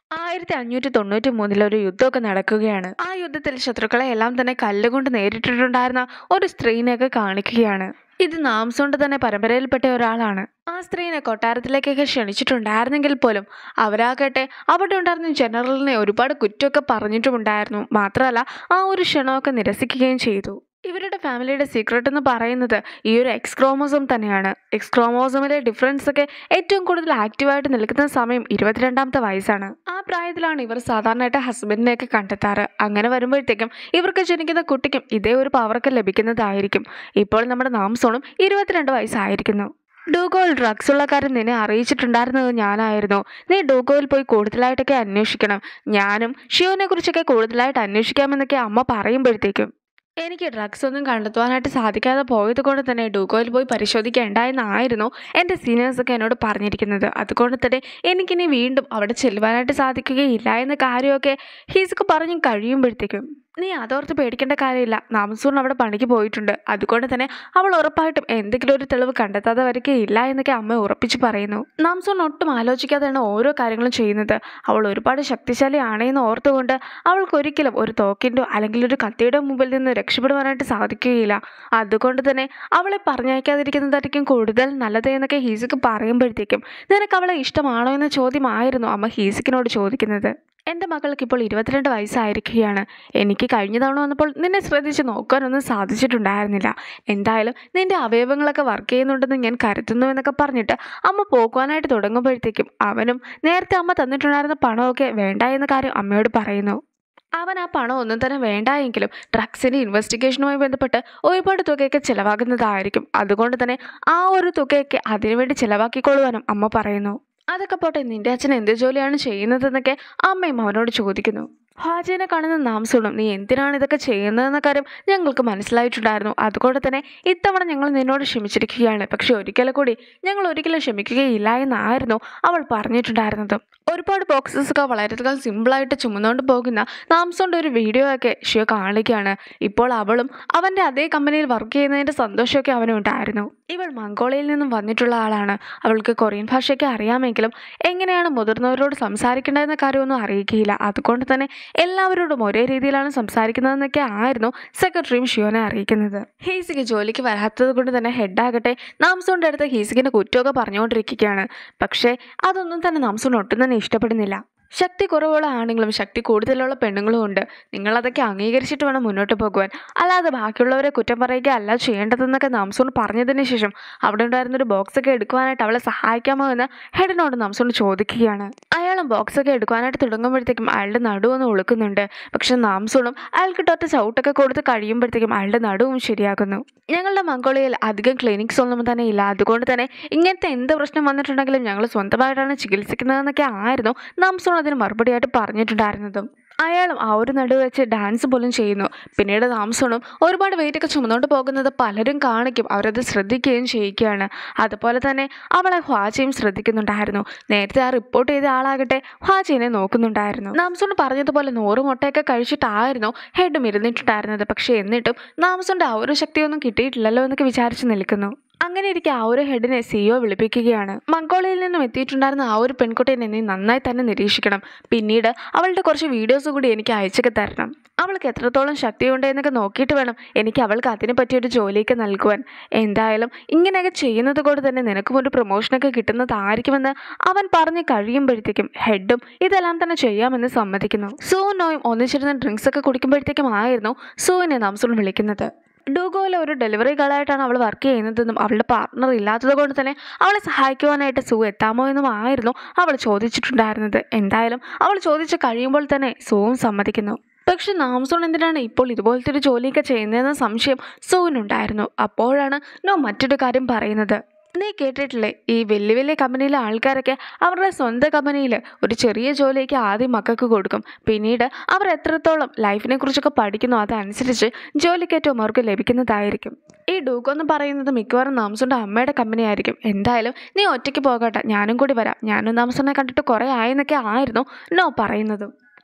ആയിരത്തി അഞ്ഞൂറ്റി തൊണ്ണൂറ്റി മൂന്നിൽ ഒരു യുദ്ധമൊക്കെ നടക്കുകയാണ് ആ യുദ്ധത്തിൽ ശത്രുക്കളെ എല്ലാം തന്നെ കല്ലുകൊണ്ട് നേരിട്ടിട്ടുണ്ടായിരുന്ന ഒരു സ്ത്രീനെയൊക്കെ കാണിക്കുകയാണ് ഇത് നാംസോണ്ട് തന്നെ പരമ്പരയിൽപ്പെട്ട ഒരാളാണ് ആ സ്ത്രീനെ കൊട്ടാരത്തിലേക്കൊക്കെ ക്ഷണിച്ചിട്ടുണ്ടായിരുന്നെങ്കിൽ പോലും അവരാകട്ടെ അവിടെ ഉണ്ടായിരുന്ന ജനറലിനെ ഒരുപാട് കുറ്റമൊക്കെ പറഞ്ഞിട്ടുമുണ്ടായിരുന്നു മാത്രമല്ല ആ ഒരു ക്ഷണമൊക്കെ നിരസിക്കുകയും ചെയ്തു ഇവരുടെ ഫാമിലിയുടെ സീക്രട്ട് എന്ന് പറയുന്നത് ഈ ഒരു എക്സ് ക്രോമോസോം തന്നെയാണ് എക്സ് ക്രോമോസോമിലെ ഡിഫറൻസ് ഒക്കെ ഏറ്റവും കൂടുതൽ ആക്റ്റീവായിട്ട് നിൽക്കുന്ന സമയം ഇരുപത്തിരണ്ടാമത്തെ വയസ്സാണ് ആ പ്രായത്തിലാണ് ഇവർ സാധാരണയായിട്ട് ഹസ്ബൻഡിനെയൊക്കെ കണ്ടെത്താറ് അങ്ങനെ വരുമ്പോഴത്തേക്കും ഇവർക്ക് ജനിക്കുന്ന കുട്ടിക്കും ഇതേ ഒരു പവറൊക്കെ ലഭിക്കുന്നതായിരിക്കും ഇപ്പോൾ നമ്മുടെ നാംസോണും ഇരുപത്തിരണ്ട് വയസ്സായിരിക്കുന്നു ഡൂഗോയിൽ ഡ്രഗ്സ് ഉള്ള കാര്യം നിന്നെ അറിയിച്ചിട്ടുണ്ടായിരുന്നത് ഞാനായിരുന്നു നീ ഡൂഗോയിൽ പോയി കൂടുതലായിട്ടൊക്കെ അന്വേഷിക്കണം ഞാനും ഷിയോനെ കുറിച്ചൊക്കെ കൂടുതലായിട്ട് അന്വേഷിക്കാമെന്നൊക്കെ അമ്മ പറയുമ്പോഴത്തേക്കും എനിക്ക് ഡ്രഗ്സ് ഒന്നും കണ്ടെത്തുവാനായിട്ട് സാധിക്കാതെ പോയത് കൊണ്ട് തന്നെ ഡൂഗോയിൽ പോയി പരിശോധിക്കേണ്ട എന്നായിരുന്നു എൻ്റെ സീനിയേഴ്സൊക്കെ എന്നോട് പറഞ്ഞിരിക്കുന്നത് അതുകൊണ്ട് തന്നെ എനിക്കിനി വീണ്ടും അവിടെ ചെല്ലുവാനായിട്ട് സാധിക്കുകയില്ല എന്ന കാര്യമൊക്കെ ഹീസൊക്കെ പറഞ്ഞു കഴിയുമ്പോഴത്തേക്കും നീ അതോർത്ത് പേടിക്കേണ്ട കാര്യമില്ല നാമസൂൺ അവിടെ പണിക്ക് പോയിട്ടുണ്ട് അതുകൊണ്ട് തന്നെ അവൾ ഉറപ്പായിട്ടും എന്തെങ്കിലും ഒരു തെളിവ് കണ്ടെത്താതെ വരികയില്ല എന്നൊക്കെ അമ്മ ഉറപ്പിച്ച് പറയുന്നു നാംസൂൺ ഒട്ടും ആലോചിക്കാതെയാണ് ഓരോ കാര്യങ്ങളും ചെയ്യുന്നത് അവൾ ഒരുപാട് ശക്തിശാലിയാണെന്ന് ഓർത്തുകൊണ്ട് അവൾക്കൊരിക്കലും ഒരു തോക്കിൻ്റെയോ അല്ലെങ്കിൽ ഒരു കത്തിയുടെ മുമ്പിൽ നിന്ന് രക്ഷപ്പെടുവാനായിട്ട് സാധിക്കുകയില്ല അതുകൊണ്ട് തന്നെ അവളെ പറഞ്ഞയക്കാതിരിക്കുന്നതായിരിക്കും കൂടുതൽ നല്ലത് എന്നൊക്കെ ഹീസിക്ക് പറയുമ്പോഴത്തേക്കും നിനക്ക് അവളെ ഇഷ്ടമാണോ എന്ന ചോദ്യമായിരുന്നു അമ്മ ഹീസിക്കിനോട് ചോദിക്കുന്നത് എൻ്റെ മകൾക്ക് ഇപ്പോൾ ഇരുപത്തിരണ്ട് വയസ്സായിരിക്കുകയാണ് എനിക്ക് കഴിഞ്ഞ തവണ വന്നപ്പോൾ നിന്നെ ശ്രദ്ധിച്ച് നോക്കാനൊന്നും സാധിച്ചിട്ടുണ്ടായിരുന്നില്ല എന്തായാലും നിന്റെ അവയവങ്ങളൊക്കെ വർക്ക് ചെയ്യുന്നുണ്ടെന്ന് ഞാൻ കരുതുന്നു എന്നൊക്കെ പറഞ്ഞിട്ട് അമ്മ പോകുവാനായിട്ട് തുടങ്ങുമ്പോഴത്തേക്കും അവനും നേരത്തെ അമ്മ തന്നിട്ടുണ്ടായിരുന്ന പണമൊക്കെ വേണ്ട എന്ന കാര്യം അമ്മയോട് പറയുന്നു അവൻ ആ പണം ഒന്നും തന്നെ വേണ്ട എങ്കിലും ഡ്രഗ്സിൻ്റെ ഇൻവെസ്റ്റിഗേഷനുമായി ബന്ധപ്പെട്ട് ഒരുപാട് തുകയൊക്കെ ചിലവാകുന്നതായിരിക്കും അതുകൊണ്ട് തന്നെ ആ ഒരു തുകയൊക്കെ അതിനുവേണ്ടി ചിലവാക്കിക്കൊള്ളുവാനും അമ്മ പറയുന്നു അതൊക്കെ പോട്ടെ നിന്റെ അച്ഛൻ എന്ത് ജോലിയാണ് ചെയ്യുന്നതെന്നൊക്കെ അമ്മയും അവനോട് ചോദിക്കുന്നു ഹാജനെ കാണുന്ന നാംസുണം നീ എന്തിനാണ് ഇതൊക്കെ ചെയ്യുന്നതെന്ന കാര്യം ഞങ്ങൾക്ക് മനസ്സിലായിട്ടുണ്ടായിരുന്നു അതുകൊണ്ട് തന്നെ ഇത്തവണ ഞങ്ങൾ നിന്നോട് ക്ഷമിച്ചിരിക്കുകയാണ് പക്ഷെ ഒരിക്കലും കൂടി ഞങ്ങൾ ഒരിക്കലും ക്ഷമിക്കുകയില്ല എന്നായിരുന്നു അവൾ പറഞ്ഞിട്ടുണ്ടായിരുന്നത് ഒരുപാട് ബോക്സസ് ഒക്കെ വളരെയധികം സിമ്പിളായിട്ട് ചുമന്നുകൊണ്ട് പോകുന്ന നാംസോണ്ട് ഒരു വീഡിയോ ഒക്കെ ഷിയോ കാണിക്കുകയാണ് ഇപ്പോൾ അവളും അവൻ്റെ അതേ കമ്പനിയിൽ വർക്ക് ചെയ്യുന്നതിൻ്റെ സന്തോഷമൊക്കെ അവനുണ്ടായിരുന്നു ഇവൾ മംഗോളിയയിൽ നിന്നും വന്നിട്ടുള്ള ആളാണ് അവൾക്ക് കൊറിയൻ ഭാഷയൊക്കെ അറിയാമെങ്കിലും എങ്ങനെയാണ് മുതിർന്നവരോട് സംസാരിക്കേണ്ടതെന്ന കാര്യമൊന്നും അറിയിക്കുകയില്ല അതുകൊണ്ട് തന്നെ എല്ലാവരോടും ഒരേ രീതിയിലാണ് സംസാരിക്കുന്നതെന്നൊക്കെ ആയിരുന്നു സെക്രട്ടറിയും ഷിയോനെ അറിയിക്കുന്നത് ഹീസിക്ക് ജോലിക്ക് വരാത്തത് കൊണ്ട് തന്നെ ഹെഡാകട്ടെ നാംസോണിൻ്റെ അടുത്ത് ഹീസിക്കിൻ്റെ കുറ്റമൊക്കെ പറഞ്ഞുകൊണ്ടിരിക്കുകയാണ് പക്ഷേ അതൊന്നും തന്നെ നാംസോൺ ഒട്ടും തന്നെ ഇഷ്ടപ്പെടുന്നില്ല ശക്തി കുറവുള്ള ആണുങ്ങളും ശക്തി കൂടുതലുള്ള പെണ്ണുങ്ങളും ഉണ്ട് നിങ്ങളതൊക്കെ അംഗീകരിച്ചിട്ട് വേണം മുന്നോട്ട് പോകുവാൻ അല്ലാതെ ബാക്കിയുള്ളവരെ കുറ്റം പറയുക അല്ല ചെയ്യേണ്ടതെന്നൊക്കെ നാംസോൺ പറഞ്ഞതിന് ശേഷം അവിടെ ഉണ്ടായിരുന്നൊരു ബോക്സൊക്കെ എടുക്കുവാനായിട്ട് അവളെ സഹായിക്കാമോ എന്ന് ഹെഡിനോട് നാംസോൺ ചോദിക്കുകയാണ് അയാളും ബോക്സൊക്കെ എടുക്കുവാനായിട്ട് തുടങ്ങുമ്പോഴത്തേക്കും അയാളുടെ നടുവൊന്ന് ഉളുക്കുന്നുണ്ട് പക്ഷെ നാംസോണും അയാൾക്ക് ടൊറ്റ ചവിട്ടൊക്കെ കൊടുത്ത് കഴിയുമ്പോഴത്തേക്കും അയാളുടെ നടുവും ശരിയാക്കുന്നു ഞങ്ങളുടെ മംഗോളിയയിൽ അധികം ക്ലിനിക്സ് ഒന്നും തന്നെ ഇല്ല അതുകൊണ്ട് തന്നെ ഇങ്ങനത്തെ എന്ത് പ്രശ്നം വന്നിട്ടുണ്ടെങ്കിലും ഞങ്ങൾ സ്വന്തമായിട്ടാണ് ചികിത്സിക്കുന്നതെന്നൊക്കെ ആയിരുന്നു നാംസോൺ അതിന് മറുപടിയായിട്ട് പറഞ്ഞിട്ടുണ്ടായിരുന്നതും അയാളും ആ ഒരു നടുവ് വെച്ച് ഡാൻസ് പോലും ചെയ്യുന്നു പിന്നീട് നാംസോണും ഒരുപാട് വെയിറ്റൊക്കെ ചുമന്നുകൊണ്ട് പോകുന്നത് പലരും കാണിക്കും അവരത് ശ്രദ്ധിക്കുകയും ചെയ്യിക്കുകയാണ് അതുപോലെ തന്നെ അവളെ ഹ്വാജയും ശ്രദ്ധിക്കുന്നുണ്ടായിരുന്നു നേരത്തെ ആ റിപ്പോർട്ട് ചെയ്ത ആളാകട്ടെ ഹ്വാജയിനെ നോക്കുന്നുണ്ടായിരുന്നു നാംസോൺ പറഞ്ഞതുപോലെ നൂറ് മുട്ടയൊക്കെ കഴിച്ചിട്ടായിരുന്നു ഹെഡും ഇരുന്നിട്ടുണ്ടായിരുന്നത് പക്ഷേ എന്നിട്ടും നാംസോണിൻ്റെ ആ ഒരു ശക്തിയൊന്നും കിട്ടിയിട്ടില്ലല്ലോ എന്നൊക്കെ വിചാരിച്ച് നിൽക്കുന്നു അങ്ങനെ ഇരിക്കെ ആ ഒരു ഹെഡിനെ സിഇഒ വിളിപ്പിക്കുകയാണ് മംഗോളിയയിൽ നിന്നും എത്തിയിട്ടുണ്ടായിരുന്ന ആ ഒരു പെൺകുട്ടിയെ നീ നന്നായി തന്നെ നിരീക്ഷിക്കണം പിന്നീട് അവളുടെ കുറച്ച് വീഡിയോസ് കൂടി എനിക്ക് അയച്ചൊക്കെ തരണം അവൾക്ക് എത്രത്തോളം ശക്തിയുണ്ട് എന്നൊക്കെ നോക്കിയിട്ട് വേണം എനിക്ക് അവൾക്ക് അതിനെ പറ്റിയൊരു ജോലിയൊക്കെ നൽകുവാൻ എന്തായാലും ഇങ്ങനെയൊക്കെ ചെയ്യുന്നത് കൊണ്ട് തന്നെ നിനക്കും ഒരു പ്രൊമോഷനൊക്കെ കിട്ടുന്നതായിരിക്കുമെന്ന് അവൻ പറഞ്ഞ് കഴിയുമ്പോഴത്തേക്കും ഹെഡും ഇതെല്ലാം തന്നെ ചെയ്യാമെന്ന് സമ്മതിക്കുന്നു സൂനോയും ഒന്നിച്ചിരുന്ന് ഡ്രിങ്ക്സ് ഒക്കെ കുടിക്കുമ്പോഴത്തേക്കും ആയിരുന്നു സൂവിനെ നാംസുൾ വിളിക്കുന്നത് ഡൂഗോയിലെ ഒരു ഡെലിവറി ഗേളായിട്ടാണ് അവൾ വർക്ക് ചെയ്യുന്നതെന്നും അവളുടെ പാർട്ട്ണർ ഇല്ലാത്തത് കൊണ്ട് തന്നെ അവളെ സഹായിക്കുവാനായിട്ട് സു എത്താമോ എന്നും ആയിരുന്നു അവൾ ചോദിച്ചിട്ടുണ്ടായിരുന്നത് എന്തായാലും അവൾ ചോദിച്ച് കഴിയുമ്പോൾ തന്നെ സുവും സമ്മതിക്കുന്നു പക്ഷെ നാംസോൺ എന്തിനാണ് ഇപ്പോൾ ഇതുപോലത്തെ ഒരു ജോലിയൊക്കെ ചെയ്യുന്നതെന്ന സംശയം സുവിനുണ്ടായിരുന്നു അപ്പോഴാണ് നോ മറ്റൊരു കാര്യം പറയുന്നത് നീ കേട്ടിട്ടില്ലേ ഈ വലിയ വലിയ കമ്പനിയിലെ ആൾക്കാരൊക്കെ അവരുടെ സ്വന്തം കമ്പനിയിൽ ഒരു ചെറിയ ജോലിയൊക്കെ ആദ്യം മക്കൾക്ക് കൊടുക്കും പിന്നീട് അവർ എത്രത്തോളം ലൈഫിനെ കുറിച്ചൊക്കെ പഠിക്കുന്നോ അതനുസരിച്ച് ജോലിക്കയറ്റവും അവർക്ക് ലഭിക്കുന്നതായിരിക്കും ഈ ഡൂക്കോ എന്ന് പറയുന്നത് മിക്കവാറും നാംസുണ്ട് അമ്മയുടെ കമ്പനി ആയിരിക്കും എന്തായാലും നീ ഒറ്റയ്ക്ക് പോകട്ടെ ഞാനും കൂടി വരാം ഞാനും നാംസുണ്ടെ കണ്ടിട്ട് കുറേ ആയെന്നൊക്കെ ആയിരുന്നു നോ പറയുന്നതും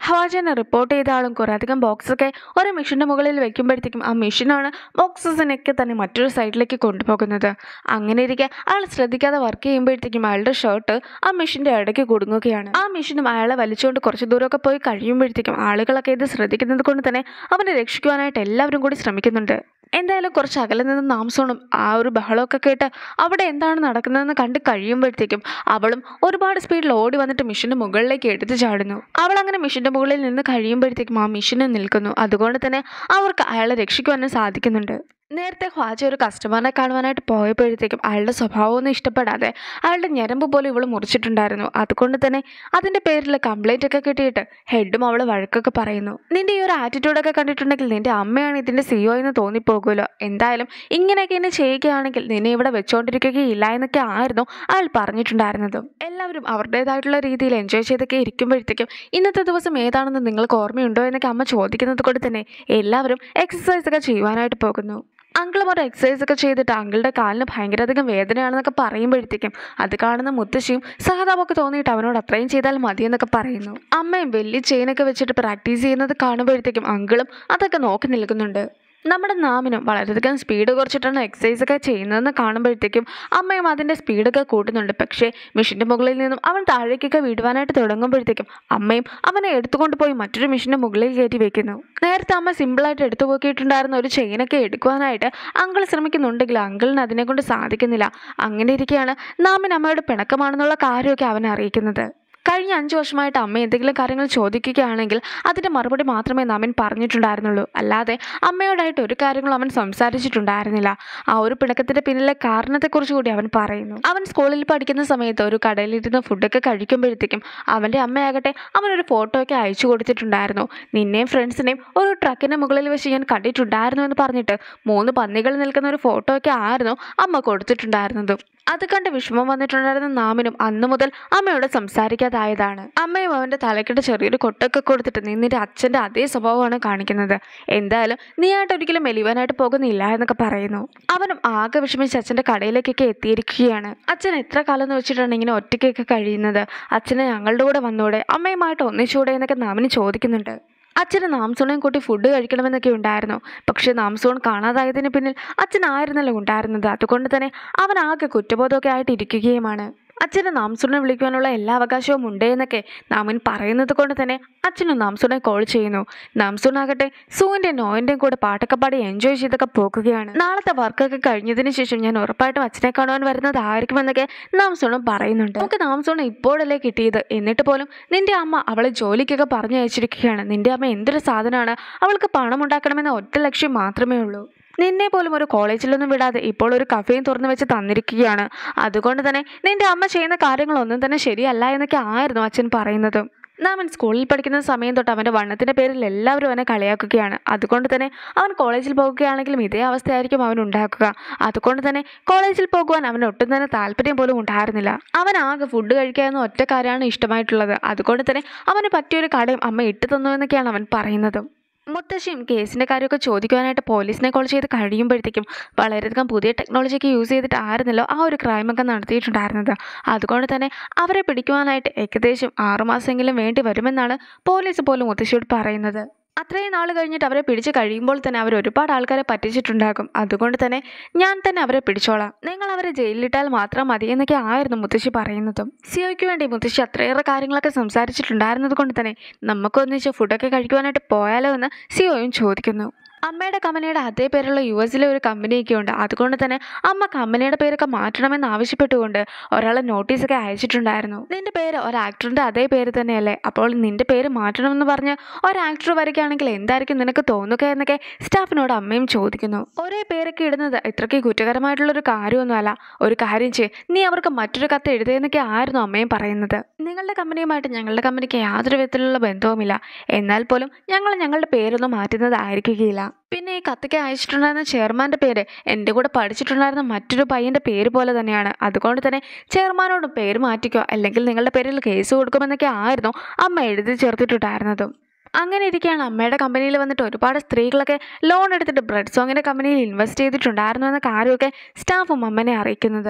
ഹവാജനെ റിപ്പോർട്ട് ചെയ്ത ആളും കുറേയധികം ബോക്സൊക്കെ ഒരു മെഷീൻ്റെ മുകളിൽ വെക്കുമ്പോഴത്തേക്കും ആ മെഷീനാണ് ബോക്സസിനൊക്കെ തന്നെ മറ്റൊരു സൈഡിലേക്ക് കൊണ്ടുപോകുന്നത് അങ്ങനെ ഇരിക്കെ അയാൾ ശ്രദ്ധിക്കാതെ വർക്ക് ചെയ്യുമ്പോഴത്തേക്കും അയാളുടെ ഷർട്ട് ആ മെഷീൻ്റെ ഇടയ്ക്ക് കുടുങ്ങുകയാണ് ആ മെഷീനും അയാളെ വലിച്ചുകൊണ്ട് കുറച്ച് ദൂരമൊക്കെ പോയി കഴിയുമ്പോഴത്തേക്കും ആളുകളൊക്കെ ഇത് ശ്രദ്ധിക്കുന്നത് കൊണ്ട് തന്നെ അവനെ രക്ഷിക്കുവാനായിട്ട് എല്ലാവരും കൂടി ശ്രമിക്കുന്നുണ്ട് എന്തായാലും കുറച്ച് അകലെ നിന്ന് നാംസോണും ആ ഒരു ബഹളമൊക്കെ കേട്ട് അവിടെ എന്താണ് നടക്കുന്നതെന്ന് കണ്ട് കഴിയുമ്പോഴത്തേക്കും അവളും ഒരുപാട് സ്പീഡിൽ ഓടി വന്നിട്ട് മിഷന്റെ മുകളിലേക്ക് എടുത്തു ചാടുന്നു അവൾ അങ്ങനെ മിഷന്റെ മുകളിൽ നിന്ന് കഴിയുമ്പോഴത്തേക്കും ആ മിഷന് നിൽക്കുന്നു അതുകൊണ്ട് തന്നെ അവർക്ക് അയാളെ രക്ഷിക്കുവാനും സാധിക്കുന്നുണ്ട് നേരത്തെ ഖ്വാജ ഒരു കസ്റ്റമറിനെ കാണുവാനായിട്ട് പോയപ്പോഴത്തേക്കും അയാളുടെ സ്വഭാവമൊന്നും ഇഷ്ടപ്പെടാതെ അയാളുടെ ഞരമ്പ് പോലും ഇവൾ മുറിച്ചിട്ടുണ്ടായിരുന്നു അതുകൊണ്ട് തന്നെ അതിൻ്റെ പേരിൽ കംപ്ലൈൻ്റ് ഒക്കെ കിട്ടിയിട്ട് ഹെഡും അവൾ വഴക്കൊക്കെ പറയുന്നു നിന്റെ ഈ ഒരു ആറ്റിറ്റ്യൂഡൊക്കെ കണ്ടിട്ടുണ്ടെങ്കിൽ നിന്റെ അമ്മയാണ് ഇതിൻ്റെ സിഒ എന്ന് തോന്നിപ്പോകുമല്ലോ എന്തായാലും ഇങ്ങനെയൊക്കെ എന്നെ ചെയ്യുകയാണെങ്കിൽ നിന്നെ ഇവിടെ വെച്ചുകൊണ്ടിരിക്കുകയില്ല എന്നൊക്കെ ആയിരുന്നു അയാൾ പറഞ്ഞിട്ടുണ്ടായിരുന്നത് എല്ലാവരും അവരുടേതായിട്ടുള്ള രീതിയിൽ എൻജോയ് ചെയ്തൊക്കെ ഇരിക്കുമ്പോഴത്തേക്കും ഇന്നത്തെ ദിവസം ഏതാണെന്ന് നിങ്ങൾക്ക് ഓർമ്മയുണ്ടോ എന്നൊക്കെ അമ്മ ചോദിക്കുന്നത് കൊണ്ട് തന്നെ എല്ലാവരും എക്സസൈസ് ഒക്കെ ചെയ്യുവാനായിട്ട് പോകുന്നു അങ്കിളും ഒരു എക്സസൈസ് ഒക്കെ ചെയ്തിട്ട് അങ്കിളുടെ കാലിന് ഭയങ്കരധികം വേദനയാണെന്നൊക്കെ പറയുമ്പോഴത്തേക്കും അത് കാണുന്ന മുത്തശ്ശിയും സഹതാപമൊക്കെ തോന്നിയിട്ട് അവനോട് അത്രയും ചെയ്താൽ മതിയെന്നൊക്കെ പറയുന്നു അമ്മയും വലിയ ചെയിനൊക്കെ വെച്ചിട്ട് പ്രാക്ടീസ് ചെയ്യുന്നത് കാണുമ്പോഴത്തേക്കും അങ്കിളും അതൊക്കെ നോക്കി നിൽക്കുന്നുണ്ട് നമ്മുടെ നാമിനും വളരെയധികം സ്പീഡ് കുറച്ചിട്ടാണ് എക്സസൈസ് ഒക്കെ ചെയ്യുന്നതെന്ന് കാണുമ്പോഴത്തേക്കും അമ്മയും അതിൻ്റെ സ്പീഡൊക്കെ കൂട്ടുന്നുണ്ട് പക്ഷേ മെഷീൻ്റെ മുകളിൽ നിന്നും അവൻ താഴേക്കൊക്കെ വീടുവാനായിട്ട് തുടങ്ങുമ്പോഴത്തേക്കും അമ്മയും അവനെ എടുത്തുകൊണ്ട് പോയി മറ്റൊരു മെഷീൻ്റെ മുകളിൽ കയറ്റി വെക്കുന്നു നേരത്തെ അമ്മ സിമ്പിളായിട്ട് എടുത്തു പോക്കിയിട്ടുണ്ടായിരുന്ന ഒരു ചെയിനൊക്കെ എടുക്കുവാനായിട്ട് അങ്കിൾ ശ്രമിക്കുന്നുണ്ടെങ്കിൽ അങ്കിളിന് അതിനെ കൊണ്ട് സാധിക്കുന്നില്ല അങ്ങനെ ഇരിക്കെയാണ് നാമിന് അമ്മയുടെ പിണക്കമാണെന്നുള്ള കാര്യമൊക്കെ അവനെ അറിയിക്കുന്നത് കഴിഞ്ഞ അഞ്ച് വർഷമായിട്ട് അമ്മ എന്തെങ്കിലും കാര്യങ്ങൾ ചോദിക്കുകയാണെങ്കിൽ അതിൻ്റെ മറുപടി മാത്രമേ നമൻ പറഞ്ഞിട്ടുണ്ടായിരുന്നുള്ളൂ അല്ലാതെ അമ്മയോടായിട്ട് ഒരു കാര്യങ്ങളും അവൻ സംസാരിച്ചിട്ടുണ്ടായിരുന്നില്ല ആ ഒരു പിണക്കത്തിൻ്റെ പിന്നിലെ കാരണത്തെക്കുറിച്ച് കൂടി അവൻ പറയുന്നു അവൻ സ്കൂളിൽ പഠിക്കുന്ന സമയത്ത് ഒരു കടയിലിരുന്ന് ഫുഡൊക്കെ കഴിക്കുമ്പോഴത്തേക്കും അവൻ്റെ അമ്മയാകട്ടെ അവനൊരു ഫോട്ടോ ഒക്കെ അയച്ചു കൊടുത്തിട്ടുണ്ടായിരുന്നു നിന്നെയും ഫ്രണ്ട്സിനെയും ഒരു ട്രക്കിൻ്റെ മുകളിൽ വെച്ച് ഞാൻ കണ്ടിട്ടുണ്ടായിരുന്നു എന്ന് പറഞ്ഞിട്ട് മൂന്ന് പന്നികൾ നിൽക്കുന്ന ഒരു ഫോട്ടോ ഒക്കെ ആയിരുന്നു അമ്മ കൊടുത്തിട്ടുണ്ടായിരുന്നത് അത് കണ്ട് വിഷമം വന്നിട്ടുണ്ടായിരുന്ന നാമിനും അന്നു മുതൽ അമ്മയോട് സംസാരിക്കാതായതാണ് അമ്മയും അവൻ്റെ തലക്കിട്ട് ചെറിയൊരു കൊട്ടൊക്കെ കൊടുത്തിട്ട് നീ നിന്റെ അച്ഛൻ്റെ അതേ സ്വഭാവമാണ് കാണിക്കുന്നത് എന്തായാലും നീ ആയിട്ട് ഒരിക്കലും മെലിവാനായിട്ട് പോകുന്നില്ല എന്നൊക്കെ പറയുന്നു അവനും ആകെ വിഷമിച്ച് അച്ഛൻ്റെ കടയിലേക്കൊക്കെ എത്തിയിരിക്കുകയാണ് അച്ഛൻ എത്ര കാലം എന്ന് വെച്ചിട്ടാണ് ഇങ്ങനെ ഒറ്റയ്ക്കൊക്കെ കഴിയുന്നത് അച്ഛനെ ഞങ്ങളുടെ കൂടെ വന്നൂടെ അമ്മയുമായിട്ട് ഒന്നിച്ചൂടെ എന്നൊക്കെ നാമിന് ചോദിക്കുന്നുണ്ട് അച്ഛന് നാംസോണയും കൂട്ടി ഫുഡ് കഴിക്കണമെന്നൊക്കെ ഉണ്ടായിരുന്നു പക്ഷേ നാംസോൺ കാണാതായതിന് പിന്നിൽ അച്ഛനായിരുന്നല്ലോ ഉണ്ടായിരുന്നത് അതുകൊണ്ട് തന്നെ അവൻ ആകെ കുറ്റബോധമൊക്കെ ആയിട്ട് ഇരിക്കുകയുമാണ് അച്ഛന് നാംസുനെ വിളിക്കുവാനുള്ള എല്ലാ അവകാശവും ഉണ്ട് എന്നൊക്കെ നാമൻ പറയുന്നത് കൊണ്ട് തന്നെ അച്ഛനും നാംസുനെ കോൾ ചെയ്യുന്നു നാംസുനാകട്ടെ സൂവിൻ്റെ നോയിൻ്റെയും കൂടെ പാട്ടൊക്കെ പാടി എൻജോയ് ചെയ്തൊക്കെ പോകുകയാണ് നാളത്തെ വർക്കൊക്കെ കഴിഞ്ഞതിന് ശേഷം ഞാൻ ഉറപ്പായിട്ടും അച്ഛനെ കാണുവാൻ വരുന്നതായിരിക്കുമെന്നൊക്കെ നാംസുണും പറയുന്നുണ്ട് നമുക്ക് നാംസുണ ഇപ്പോഴല്ലേ കിട്ടിയത് എന്നിട്ട് പോലും നിന്റെ അമ്മ അവളെ ജോലിക്കൊക്കെ പറഞ്ഞു അയച്ചിരിക്കുകയാണ് നിന്റെ അമ്മ എന്തൊരു സാധനമാണ് അവൾക്ക് പണം ഉണ്ടാക്കണമെന്ന ഒറ്റ ലക്ഷ്യം മാത്രമേ ഉള്ളൂ നിന്നെ പോലും ഒരു കോളേജിലൊന്നും വിടാതെ ഇപ്പോൾ ഒരു കഫേയും തുറന്നു വെച്ച് തന്നിരിക്കുകയാണ് അതുകൊണ്ട് തന്നെ നിന്റെ അമ്മ ചെയ്യുന്ന കാര്യങ്ങളൊന്നും തന്നെ ശരിയല്ല എന്നൊക്കെ ആയിരുന്നു അച്ഛൻ പറയുന്നത് നാമൻ സ്കൂളിൽ പഠിക്കുന്ന സമയം തൊട്ട് അവൻ്റെ വണ്ണത്തിൻ്റെ പേരിൽ എല്ലാവരും അവനെ കളിയാക്കുകയാണ് അതുകൊണ്ട് തന്നെ അവൻ കോളേജിൽ പോകുകയാണെങ്കിലും ഇതേ അവസ്ഥയായിരിക്കും അവൻ ഉണ്ടാക്കുക അതുകൊണ്ട് തന്നെ കോളേജിൽ പോകുവാൻ അവന് ഒട്ടും തന്നെ താല്പര്യം പോലും ഉണ്ടായിരുന്നില്ല അവൻ ആകെ ഫുഡ് കഴിക്കുക എന്ന ഒറ്റ കാര്യമാണ് ഇഷ്ടമായിട്ടുള്ളത് അതുകൊണ്ട് തന്നെ അവന് പറ്റിയൊരു കടയും അമ്മ ഇട്ടു തന്നു എന്നൊക്കെയാണ് അവൻ പറയുന്നത് മുത്തശ്ശിയും കേസിൻ്റെ കാര്യമൊക്കെ ചോദിക്കുവാനായിട്ട് പോലീസിനെ കോൾ ചെയ്ത് കഴിയുമ്പോഴത്തേക്കും വളരെയധികം പുതിയ ടെക്നോളജിയൊക്കെ യൂസ് ചെയ്തിട്ട് ആയിരുന്നല്ലോ ആ ഒരു ക്രൈമൊക്കെ നടത്തിയിട്ടുണ്ടായിരുന്നത് അതുകൊണ്ട് തന്നെ അവരെ പിടിക്കുവാനായിട്ട് ഏകദേശം ആറുമാസമെങ്കിലും വേണ്ടി വരുമെന്നാണ് പോലീസ് പോലും മുത്തശ്ശിയോട് പറയുന്നത് അത്രയും നാൾ കഴിഞ്ഞിട്ട് അവരെ പിടിച്ച് കഴിയുമ്പോൾ തന്നെ അവർ ഒരുപാട് ആൾക്കാരെ പറ്റിച്ചിട്ടുണ്ടാകും അതുകൊണ്ട് തന്നെ ഞാൻ തന്നെ അവരെ പിടിച്ചോളാം നിങ്ങൾ അവരെ ജയിലിലിട്ടാൽ മാത്രം മതി എന്നൊക്കെ ആയിരുന്നു മുത്തശ്ശി പറയുന്നതും സിഒയ്ക്ക് വേണ്ടി മുത്തശ്ശി അത്രയേറെ കാര്യങ്ങളൊക്കെ സംസാരിച്ചിട്ടുണ്ടായിരുന്നത് കൊണ്ട് തന്നെ നമുക്കൊന്നിച്ച് ഫുഡൊക്കെ കഴിക്കുവാനായിട്ട് പോയാലോ എന്ന് സിഒയും ചോദിക്കുന്നു അമ്മയുടെ കമ്പനിയുടെ അതേ പേരുള്ള യു എസിലെ ഒരു കമ്പനിയൊക്കെ ഉണ്ട് അതുകൊണ്ട് തന്നെ അമ്മ കമ്പനിയുടെ പേരൊക്കെ മാറ്റണമെന്ന് ആവശ്യപ്പെട്ടുകൊണ്ട് ഒരാളെ നോട്ടീസൊക്കെ അയച്ചിട്ടുണ്ടായിരുന്നു നിന്റെ പേര് ഒരു ആക്ടറിൻ്റെ അതേ പേര് തന്നെയല്ലേ അപ്പോൾ നിന്റെ പേര് മാറ്റണമെന്ന് പറഞ്ഞ് ഒരു ആക്ടർ വരികയാണെങ്കിൽ എന്തായിരിക്കും നിനക്ക് തോന്നുക എന്നൊക്കെ സ്റ്റാഫിനോട് അമ്മയും ചോദിക്കുന്നു ഒരേ പേരൊക്കെ ഇടുന്നത് ഇത്രയ്ക്ക് കുറ്റകരമായിട്ടുള്ളൊരു കാര്യമൊന്നുമല്ല ഒരു കാര്യം ചെയ്യ് നീ അവർക്ക് മറ്റൊരു കത്ത് എഴുതിയെന്നൊക്കെ ആയിരുന്നു അമ്മയും പറയുന്നത് നിങ്ങളുടെ കമ്പനിയുമായിട്ട് ഞങ്ങളുടെ കമ്പനിക്ക് യാതൊരു വിധത്തിലുള്ള ബന്ധവുമില്ല എന്നാൽ പോലും ഞങ്ങൾ ഞങ്ങളുടെ പേരൊന്നും മാറ്റുന്നതായിരിക്കുകയില്ല പിന്നെ ഈ കത്തൊക്കെ അയച്ചിട്ടുണ്ടായിരുന്ന ചെയർമാൻ്റെ പേര് എൻ്റെ കൂടെ പഠിച്ചിട്ടുണ്ടായിരുന്ന മറ്റൊരു പയ്യൻ്റെ പേര് പോലെ തന്നെയാണ് അതുകൊണ്ട് തന്നെ ചെയർമാനോട് പേര് മാറ്റിക്കോ അല്ലെങ്കിൽ നിങ്ങളുടെ പേരിൽ കേസ് കൊടുക്കുമെന്നൊക്കെ ആയിരുന്നു അമ്മ എഴുതി ചേർത്തിട്ടുണ്ടായിരുന്നതും അങ്ങനെ ഇരിക്കുകയാണ് അമ്മയുടെ കമ്പനിയിൽ വന്നിട്ട് ഒരുപാട് സ്ത്രീകളൊക്കെ ലോൺ എടുത്തിട്ട് ബ്രെഡ് സോങ്ങിൻ്റെ കമ്പനിയിൽ ഇൻവെസ്റ്റ് ചെയ്തിട്ടുണ്ടായിരുന്നു എന്ന കാര്യമൊക്കെ സ്റ്റാഫും അമ്മനെ അറിയിക്കുന്നത്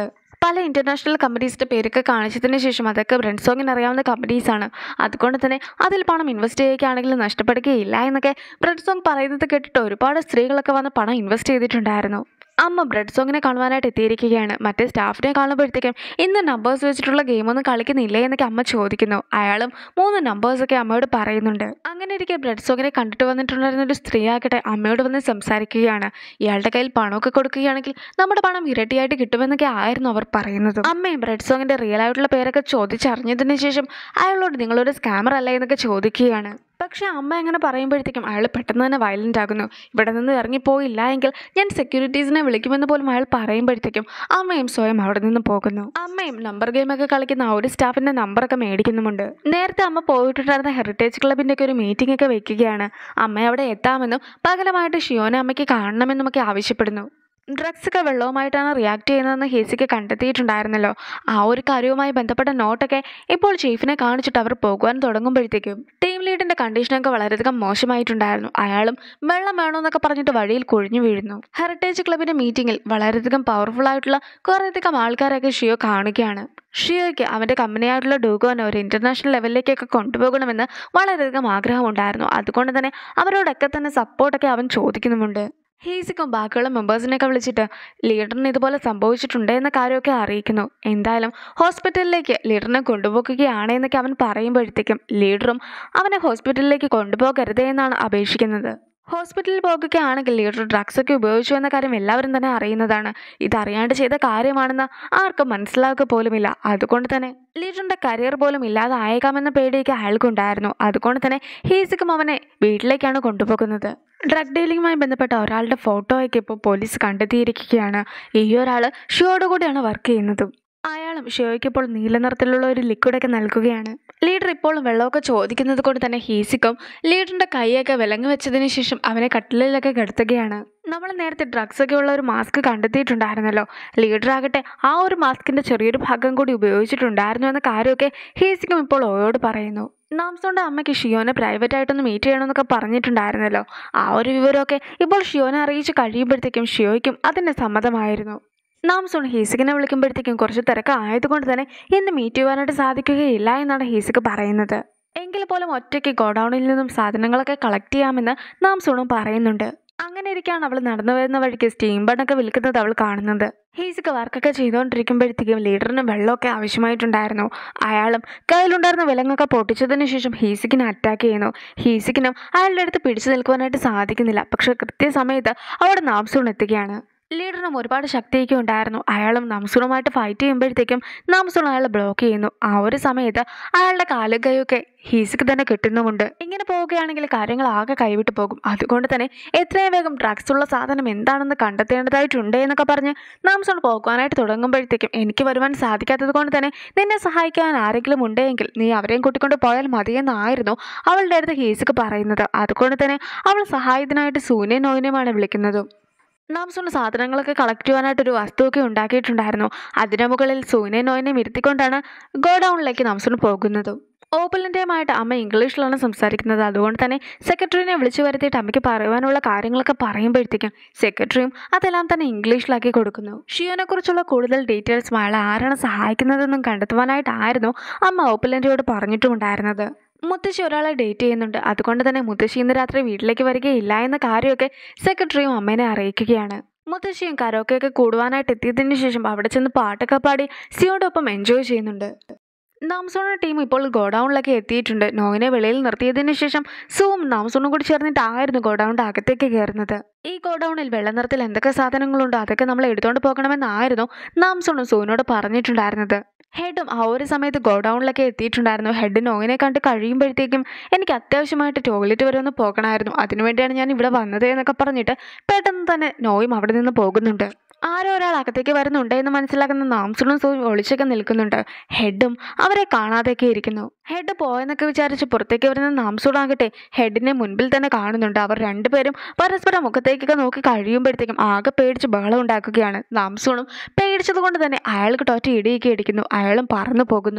പല ഇന്റർനാഷണൽ കമ്പനീസിന്റെ പേരൊക്കെ കാണിച്ചതിന് ശേഷം അതൊക്കെ ബ്രെഡ്സോങ്ങിന് അറിയാവുന്ന കമ്പനീസ് ആണ് അതുകൊണ്ട് തന്നെ അതിൽ പണം ഇൻവെസ്റ്റ് ചെയ്യുകയാണെങ്കിൽ നഷ്ടപ്പെടുകയില്ല എന്നൊക്കെ ബ്രെഡ്സോങ് പറയുന്നത് കേട്ടിട്ട് ഒരുപാട് സ്ത്രീകളൊക്കെ വന്ന് പണം ഇൻവെസ്റ്റ് ചെയ്തിട്ടുണ്ടായിരുന്നു അമ്മ ബ്രെഡ് സോങ്ങിനെ കാണുവാനായിട്ട് എത്തിയിരിക്കുകയാണ് മറ്റേ സ്റ്റാഫിനെ കാണുമ്പോഴത്തേക്കും ഇന്ന് നമ്പേഴ്സ് വെച്ചിട്ടുള്ള ഗെയിമൊന്നും കളിക്കുന്നില്ലേ എന്നൊക്കെ അമ്മ ചോദിക്കുന്നു അയാളും മൂന്ന് നമ്പേഴ്സൊക്കെ അമ്മയോട് പറയുന്നുണ്ട് അങ്ങനെ ഇരിക്കെ ബ്രെഡ് സോങ്ങിനെ കണ്ടിട്ട് വന്നിട്ടുണ്ടായിരുന്ന ഒരു സ്ത്രീ ആകട്ടെ അമ്മയോട് വന്ന് സംസാരിക്കുകയാണ് ഇയാളുടെ കയ്യിൽ പണമൊക്കെ കൊടുക്കുകയാണെങ്കിൽ നമ്മുടെ പണം ഇരട്ടിയായിട്ട് കിട്ടുമെന്നൊക്കെ ആയിരുന്നു അവർ പറയുന്നത് അമ്മയും ബ്രെഡ് സോങ്ങിന്റെ റിയൽ ആയിട്ടുള്ള പേരൊക്കെ ചോദിച്ചറിഞ്ഞതിന് ശേഷം അയാളോട് നിങ്ങളൊരു സ്കാമർ അല്ലേ എന്നൊക്കെ ചോദിക്കുകയാണ് പക്ഷെ അമ്മ അങ്ങനെ പറയുമ്പോഴത്തേക്കും അയാൾ പെട്ടെന്ന് തന്നെ വയലൻ്റ് ആകുന്നു ഇവിടെ നിന്ന് ഇറങ്ങിപ്പോയില്ല എങ്കിൽ ഞാൻ സെക്യൂരിറ്റീസിനെ വിളിക്കുമെന്ന് പോലും അയാൾ പറയുമ്പോഴത്തേക്കും അമ്മയും സ്വയം അവിടെ നിന്ന് പോകുന്നു അമ്മയും നമ്പർ ഗെയിമൊക്കെ കളിക്കുന്ന ആ ഒരു സ്റ്റാഫിന്റെ നമ്പറൊക്കെ മേടിക്കുന്നുമുണ്ട് നേരത്തെ അമ്മ പോയിട്ടുണ്ടായിരുന്ന ഹെറിറ്റേജ് ക്ലബിന്റെ ഒക്കെ ഒരു മീറ്റിംഗ് ഒക്കെ വെക്കുകയാണ് അമ്മ അവിടെ എത്താമെന്നും പകലമായിട്ട് ഷിയോനെ അമ്മയ്ക്ക് കാണണമെന്നും ഒക്കെ ആവശ്യപ്പെടുന്നു ഡ്രഗ്സ് ഒക്കെ വെള്ളവുമായിട്ടാണ് റിയാക്ട് ചെയ്യുന്നതെന്ന് ഹേസിക്ക് കണ്ടെത്തിയിട്ടുണ്ടായിരുന്നല്ലോ ആ ഒരു കാര്യവുമായി ബന്ധപ്പെട്ട നോട്ടൊക്കെ ഇപ്പോൾ ചീഫിനെ കാണിച്ചിട്ട് അവർ പോകുവാൻ തുടങ്ങുമ്പോഴത്തേക്കും ടീം ലീഡിന്റെ കണ്ടീഷനൊക്കെ വളരെയധികം മോശമായിട്ടുണ്ടായിരുന്നു അയാളും വെള്ളം വേണമെന്നൊക്കെ പറഞ്ഞിട്ട് വഴിയിൽ കുഴിഞ്ഞു വീഴുന്നു ഹെറിറ്റേജ് ക്ലബിന്റെ മീറ്റിംഗിൽ വളരെയധികം പവർഫുൾ ആയിട്ടുള്ള കുറേയധികം ആൾക്കാരൊക്കെ ഷിയോ കാണുകയാണ് ഷിയോയ്ക്ക് അവൻ്റെ കമ്പനിയായിട്ടുള്ള ഡൂഗോനെ ഒരു ഇന്റർനാഷണൽ ലെവലിലേക്കൊക്കെ കൊണ്ടുപോകണമെന്ന് വളരെയധികം ആഗ്രഹമുണ്ടായിരുന്നു അതുകൊണ്ട് തന്നെ അവരോടൊക്കെ തന്നെ സപ്പോർട്ടൊക്കെ അവൻ ചോദിക്കുന്നുമുണ്ട് ഹീസിക്കും ബാക്കിയുള്ള മെമ്പേഴ്സിനെയൊക്കെ വിളിച്ചിട്ട് ലീഡറിന് ഇതുപോലെ സംഭവിച്ചിട്ടുണ്ട് എന്ന കാര്യമൊക്കെ അറിയിക്കുന്നു എന്തായാലും ഹോസ്പിറ്റലിലേക്ക് ലീഡറിനെ കൊണ്ടുപോകുകയാണ് എന്നൊക്കെ അവൻ പറയുമ്പോഴത്തേക്കും ലീഡറും അവനെ ഹോസ്പിറ്റലിലേക്ക് കൊണ്ടുപോകരുതേ എന്നാണ് അപേക്ഷിക്കുന്നത് ഹോസ്പിറ്റലിൽ പോകുകയാണെങ്കിൽ ലീഡർ ഡ്രഗ്സ് ഒക്കെ ഉപയോഗിച്ചു എന്ന കാര്യം എല്ലാവരും തന്നെ അറിയുന്നതാണ് ഇതറിയാണ്ട് ചെയ്ത കാര്യമാണെന്ന് ആർക്കും മനസ്സിലാക്കുക പോലുമില്ല അതുകൊണ്ട് തന്നെ ലീഡറിന്റെ കരിയർ പോലും ഇല്ലാതായേക്കാമെന്ന പേടിയൊക്കെ അയാൾക്കുണ്ടായിരുന്നു അതുകൊണ്ട് തന്നെ ഹീസിക്കും അവനെ വീട്ടിലേക്കാണ് കൊണ്ടുപോകുന്നത് ഡ്രഗ് ഡീലിംഗുമായി ബന്ധപ്പെട്ട ഒരാളുടെ ഫോട്ടോയൊക്കെ ഇപ്പോൾ പോലീസ് കണ്ടെത്തിയിരിക്കുകയാണ് ഈ ഒരാൾ ഷിയോട് കൂടിയാണ് വർക്ക് ചെയ്യുന്നതും അയാളും ഷിയോയ്ക്ക് ഇപ്പോൾ നീല നിറത്തിലുള്ള ഒരു ലിക്വിഡൊക്കെ നൽകുകയാണ് ലീഡർ ഇപ്പോഴും വെള്ളമൊക്കെ ചോദിക്കുന്നത് കൊണ്ട് തന്നെ ഹീസിക്കും ലീഡറിന്റെ കൈയൊക്കെ വിലങ്ങ് വെച്ചതിന് ശേഷം അവനെ കട്ടിലിലൊക്കെ കിടത്തുകയാണ് നമ്മൾ നേരത്തെ ഡ്രഗ്സ് ഒക്കെ ഉള്ള ഒരു മാസ്ക് കണ്ടെത്തിയിട്ടുണ്ടായിരുന്നല്ലോ ലീഡർ ആകട്ടെ ആ ഒരു മാസ്കിന്റെ ചെറിയൊരു ഭാഗം കൂടി ഉപയോഗിച്ചിട്ടുണ്ടായിരുന്നു എന്ന കാര്യമൊക്കെ ഹീസിക്കും ഇപ്പോൾ ഓയോട് പറയുന്നു നാംസോന്റെ അമ്മയ്ക്ക് ഷിയോനെ പ്രൈവറ്റ് ആയിട്ടൊന്ന് മീറ്റ് ചെയ്യണമെന്നൊക്കെ പറഞ്ഞിട്ടുണ്ടായിരുന്നല്ലോ ആ ഒരു വിവരമൊക്കെ ഇപ്പോൾ ഷിയോനെ അറിയിച്ച് കഴിയുമ്പോഴത്തേക്കും ഷിയോയ്ക്കും അതിന് സമ്മതമായിരുന്നു നാംസോൺ ഹീസിക്കിനെ വിളിക്കുമ്പോഴത്തേക്കും കുറച്ച് തിരക്ക് ആയതുകൊണ്ട് തന്നെ ഇന്ന് മീറ്റ് ചെയ്യുവാനായിട്ട് സാധിക്കുകയില്ല എന്നാണ് ഹീസിക്ക് പറയുന്നത് എങ്കിൽ പോലും ഒറ്റയ്ക്ക് ഗോഡൌണിൽ നിന്നും സാധനങ്ങളൊക്കെ കളക്ട് ചെയ്യാമെന്ന് നാംസോണും പറയുന്നുണ്ട് അങ്ങനെ ഇരിക്കുകയാണ് അവൾ നടന്നു വരുന്ന വഴിക്ക് സ്റ്റീം ബണ്ണൊക്കെ വിൽക്കുന്നത് അവൾ കാണുന്നത് ഹീസിക്ക് വർക്കൊക്കെ ചെയ്തുകൊണ്ടിരിക്കുമ്പോഴത്തേക്കും ലീഡറിന് വെള്ളമൊക്കെ ആവശ്യമായിട്ടുണ്ടായിരുന്നു അയാളും കയ്യിലുണ്ടായിരുന്ന വിലങ്ങൊക്കെ പൊട്ടിച്ചതിന് ശേഷം ഹീസിക്കിനെ അറ്റാക്ക് ചെയ്യുന്നു ഹീസിക്കിനും അയാളുടെ അടുത്ത് പിടിച്ചു നിൽക്കുവാനായിട്ട് സാധിക്കുന്നില്ല പക്ഷെ കൃത്യസമയത്ത് അവിടെ നാംസൂൺ എത്തുകയാണ് ലീഡറിനും ഒരുപാട് ശക്തിയൊക്കെ ഉണ്ടായിരുന്നു അയാളും നംസൂണുമായിട്ട് ഫൈറ്റ് ചെയ്യുമ്പോഴത്തേക്കും നംസൂൺ അയാളെ ബ്ലോക്ക് ചെയ്യുന്നു ആ ഒരു സമയത്ത് അയാളുടെ കാലും കൈയൊക്കെ ഹീസിക്ക് തന്നെ കിട്ടുന്നുമുണ്ട് ഇങ്ങനെ പോവുകയാണെങ്കിൽ കാര്യങ്ങൾ ആകെ കൈവിട്ട് പോകും അതുകൊണ്ട് തന്നെ എത്രയും വേഗം ഡ്രഗ്സ് ഉള്ള സാധനം എന്താണെന്ന് കണ്ടെത്തേണ്ടതായിട്ടുണ്ട് എന്നൊക്കെ പറഞ്ഞ് നാംസോൺ പോകുവാനായിട്ട് തുടങ്ങുമ്പോഴത്തേക്കും എനിക്ക് വരുവാൻ സാധിക്കാത്തത് കൊണ്ട് തന്നെ നിന്നെ സഹായിക്കാൻ ആരെങ്കിലും ഉണ്ടെങ്കിൽ നീ അവരെയും കൂട്ടിക്കൊണ്ട് പോയാൽ മതിയെന്നായിരുന്നു അവളുടെ അടുത്ത് ഹീസിക്ക് പറയുന്നത് അതുകൊണ്ട് തന്നെ അവൾ സഹായത്തിനായിട്ട് സൂര്യൻ നോയിനെയുമാണ് വിളിക്കുന്നത് നാംസോൺ സാധനങ്ങളൊക്കെ കളക്ട് ചെയ്യാനായിട്ട് ഒരു വസ്തുവൊക്കെ ഉണ്ടാക്കിയിട്ടുണ്ടായിരുന്നു അതിന് മുകളിൽ സൂനെ നോയിനെ ഇരുത്തിക്കൊണ്ടാണ് ഗോഡൗണിലേക്ക് നാംസോൺ പോകുന്നത് ഓപ്പലൻ്റെയുമായിട്ട് അമ്മ ഇംഗ്ലീഷിലാണ് സംസാരിക്കുന്നത് അതുകൊണ്ട് തന്നെ സെക്രട്ടറിനെ വിളിച്ചു വരുത്തിയിട്ട് അമ്മയ്ക്ക് പറയുവാനുള്ള കാര്യങ്ങളൊക്കെ പറയുമ്പോഴത്തേക്കും സെക്രട്ടറിയും അതെല്ലാം തന്നെ ഇംഗ്ലീഷിലാക്കി കൊടുക്കുന്നു ഷിയോനെ കുറിച്ചുള്ള കൂടുതൽ ഡീറ്റെയിൽസും അയാളെ ആരാണ് സഹായിക്കുന്നതെന്നും കണ്ടെത്തുവാനായിട്ടായിരുന്നു അമ്മ ഓപ്പലൻ്റെയോട് പറഞ്ഞിട്ടുമുണ്ടായിരുന്നത് മുത്തശ്ശി ഒരാളെ ഡേറ്റ് ചെയ്യുന്നുണ്ട് അതുകൊണ്ട് തന്നെ മുത്തശ്ശി ഇന്ന് രാത്രി വീട്ടിലേക്ക് വരികയില്ല എന്ന കാര്യമൊക്കെ സെക്രട്ടറിയും അമ്മേനെ അറിയിക്കുകയാണ് മുത്തശ്ശിയും കരോക്കെയൊക്കെ കൂടുവാനായിട്ട് എത്തിയതിന് ശേഷം അവിടെ ചെന്ന് പാട്ടൊക്കെ പാടി സിയോടൊപ്പം എൻജോയ് ചെയ്യുന്നുണ്ട് നാംസോണ ടീം ഇപ്പോൾ ഗോഡൗണിലൊക്കെ എത്തിയിട്ടുണ്ട് നോയിനെ വെളിയിൽ നിർത്തിയതിനു ശേഷം സൂം നാംസോണും കൂടി ചേർന്നിട്ടായിരുന്നു ഗോഡൗണിൻ്റെ അകത്തേക്ക് കയറുന്നത് ഈ ഗോഡൗണിൽ വെള്ള നിറത്തിൽ എന്തൊക്കെ സാധനങ്ങളുണ്ടോ അതൊക്കെ നമ്മൾ എടുത്തുകൊണ്ട് പോകണമെന്നായിരുന്നു നാംസോണും സൂനോട് പറഞ്ഞിട്ടുണ്ടായിരുന്നത് ഹെഡും ആ ഒരു സമയത്ത് ഗോഡൗണിലൊക്കെ എത്തിയിട്ടുണ്ടായിരുന്നു ഹെഡ് നോയിനെ കണ്ട് കഴിയുമ്പോഴത്തേക്കും എനിക്ക് അത്യാവശ്യമായിട്ട് ടോയ്ലറ്റ് വരെ ഒന്ന് പോകണമായിരുന്നു അതിനുവേണ്ടിയാണ് ഞാൻ ഇവിടെ വന്നത് എന്നൊക്കെ പറഞ്ഞിട്ട് പെട്ടെന്ന് തന്നെ നോയും അവിടെ നിന്ന് പോകുന്നുണ്ട് ആരോ ഒരാൾ അകത്തേക്ക് വരുന്നുണ്ട് എന്ന് മനസ്സിലാക്കുന്ന നാംസുണും സൂയും ഒളിച്ചൊക്കെ നിൽക്കുന്നുണ്ട് ഹെഡും അവരെ കാണാതെയൊക്കെ ഇരിക്കുന്നു ഹെഡ് പോയെന്നൊക്കെ വിചാരിച്ച് പുറത്തേക്ക് വരുന്ന നാംസുണാകട്ടെ ഹെഡിനെ മുൻപിൽ തന്നെ കാണുന്നുണ്ട് അവർ രണ്ടുപേരും പരസ്പരം മുഖത്തേക്കൊക്കെ നോക്കി കഴിയുമ്പോഴത്തേക്കും ആകെ പേടിച്ച് ബഹളം ഉണ്ടാക്കുകയാണ് നാംസൂണും പേടിച്ചത് കൊണ്ട് തന്നെ അയാൾക്ക് ടോറ്റ ഇടിയൊക്കെ ഇടിക്കുന്നു അയാളും പറന്നു പോകുന്നു